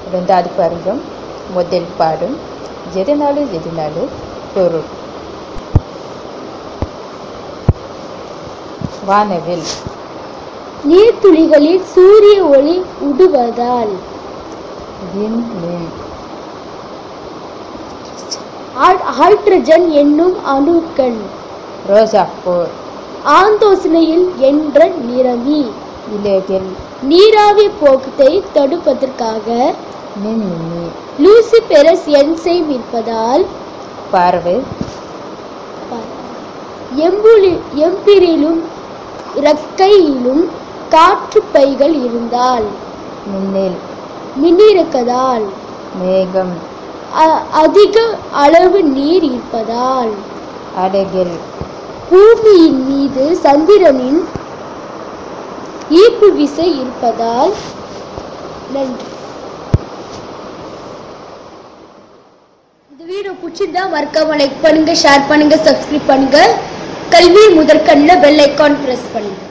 ரெண்டாவது பாருங்க முதல் பாடம் எதனால எதனால பொருள் வானவில் நீர்த்துளிகளில் சூரிய ஒளி உடுவதால் விண்மீன் ஆ- ஹைட்ரஜன் என்னும் அணுக்கள் ரோஜாப்பூ ஆந்தோசனையில் என்ற நிறமி இலைகள் நீராவி போக்கத்தை தடுப்பதற்காக மின்மினி லூசிபெரஸ் என்சைம் இருப்பதால் பார்வை எம்புலி எம்பிரிலும் இறக்கையிலும் காற்று பைகள் இருந்தால் மின்னல் மின்னிறக்கதால் மேகம் அ- அதிக அளவு நீர் இருப்பதால் அடைகள் பூமியின் மீது சந்திரனின் ஈர்ப்பு விசை இருப்பதால் நன்றி இந்த வீடியோ பிடிச்சிருந்தா மறக்காம லைக் பண்ணுங்க ஷேர் பண்ணுங்க சப்ஸ்கிரைப் பண்ணுங்க கல்வி முதற்கண்ணில் பெல் ஐக்கான் பிரஸ் பண்ணுங்க